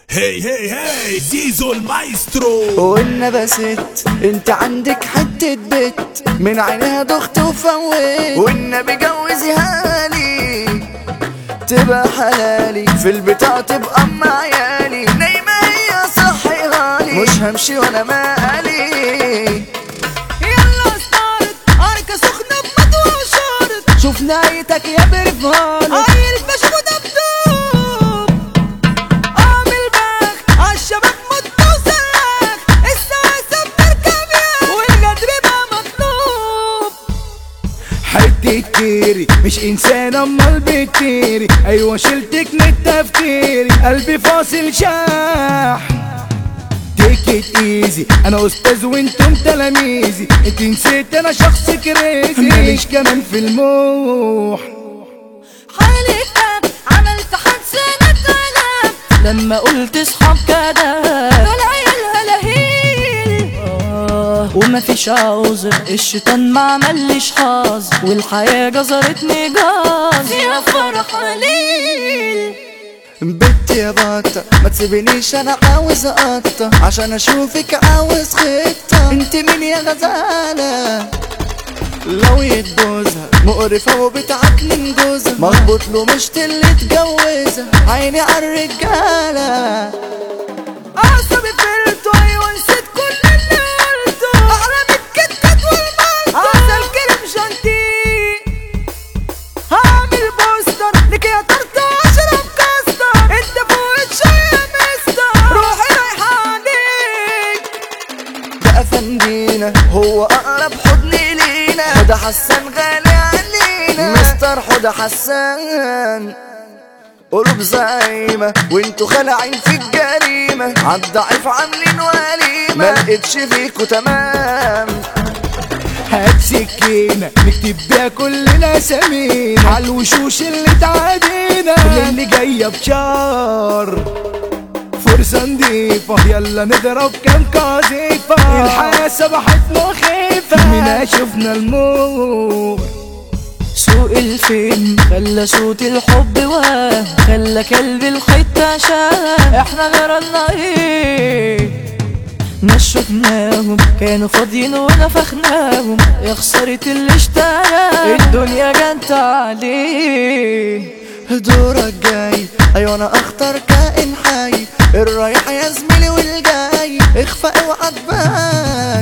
هي هي هي زيزو المايسترو والنبى ست انت عندك حتة بت من عينيها ضغط وفوت والنبي جوزها لي تبقى حلالي في البتاع تبقى ام عيالي نايمة هي صحيها لي مش همشي وانا مالي يلا ستارت اركة سخنة بمضوع شارط شوف نايتك يا برفان عيل بشوف دبدوب اعمل باخ عالشباب متصاخ الساسة بتركب يا والقدر بقى مطلوب حتة كيري مش انسان امال بتيري ايوه شلتك من التفكيري قلبي فاصل شاح تيك ايزي انا استاذ وانتم تلاميذي انت نسيت انا شخص كريزي ماليش كمان في الموح حالي كتاب عملت حادثة نتعلم لما قلت اصحاب كده دول عيال هلاهيل آه وما فيش عذر الشيطان ما عمليش حظ والحياة جزرتني جاز يا فرح قليل بنت يا بطة ما تسيبنيش انا عاوز اقطع عشان اشوفك عاوز خطة انت مين يا غزالة لو يتجوزها مقرفة وبتعكنن جوزها مربوط له مش اللي اتجوزها عيني عالرجالة أعصابي فلتوا أيوة نسيت كل اللي قلته أحلامي الكتكات والمالتو عسل كريم جانتي هعمل بوستر لك يا طرطة أشرب كاستر أنت فوق شوية يا مستر روحي رايحة عليك ده افندينا هو اقرب حضن لينا حدا حسان غالي علينا مستر حدا حسان قلوب زعيمة وانتوا خلعين في الجريمة عالضعيف عاملين وليمة ما لقيتش فيكوا تمام هات سكينة نكتب بيها كلنا سمينا على الوشوش اللي تعادينا اللي جاية بشار فرصة نضيفة يلا نضرب كام قذيفة الحياة صبحت مخيفة منها شفنا الموت سوق الفيلم خلى صوت الحب واه خلى كلب الحتة شاه احنا غيرنا ايه ناس شفناهم كانوا فاضيين ونفخناهم يا خسارة اللي اشترى الدنيا جنت عليه دورك جاي ايوه انا اخطر كائن حي الرايح يا زميلي والجاي اخفى اوعى تبان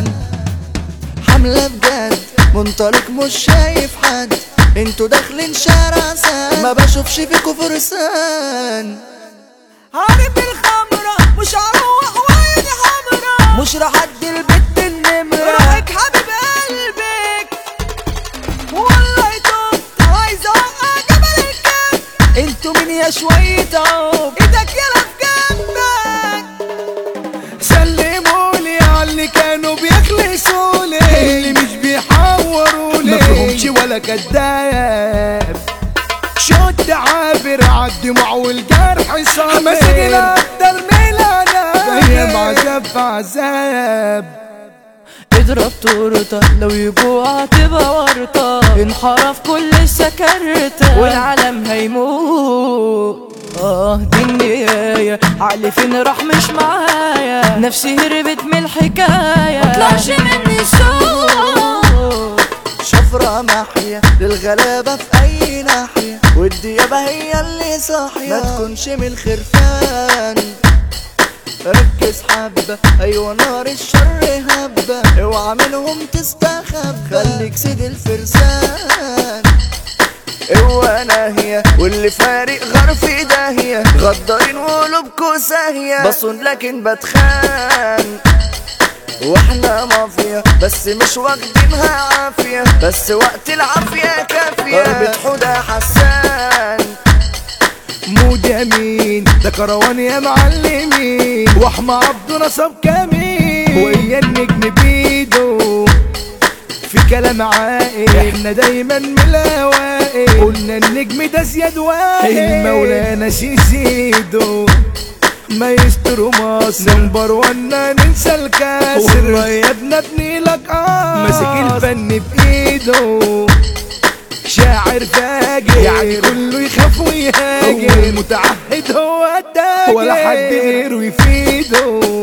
حملة بجد منطلق مش شايف حد انتوا داخلين شارع سان ما بشوفش فيكوا فرسان عارف الخمرة مش هروح وعيني حمرا مش راح ادي البت النمرة روحك حبيب قلبك والله توبت عايز اوقع جبل الكف انتوا مين يا شوية عوب ايدك يلا في جنبك سلمولي على اللي كانوا بيخلصولي اللي مش بيحورولي مفهومش ولا كداب شد عابر عالدموع والجرح صابر مسكنا اكتر من انا ايام عذاب في عذاب اضرب تورته لو يجوع تبقى ورطة انحرف كل سكرتة والعالم هيموت اه دي النهاية عقلي فين راح مش معايا نفسي هربت من الحكاية مطلعش مني صوت شفرة محية للغلابة في أي ناحية والديابة هي اللي صاحية ما تكونش من الخرفان ركز حبة أيوة نار الشر هبة اوعى منهم تستخبى خليك سيد الفرسان اوعى ناهية واللي فارق غار في داهية غدارين وقلوبكوا ساهية بصون لكن بتخان واحنا مافيا بس مش واخدينها عافية بس وقت العافية كافية ضربة حدى حسان مود يمين ده كروان يا معلمين واحمى عبده نصب كمين ويا النجم بيدو في كلام عاقل احنا دايما من الاوائل قلنا النجم ده زياد واقل المولانا سيسيدو ما يستروا مصر نمبر ونا ننسى الكاسر والله يا ابن ابني لك اه ماسك الفن بايده شاعر فاجر يعني كله يخاف ويهاجر المتعهد هو التاجر ولا حد غيره يفيده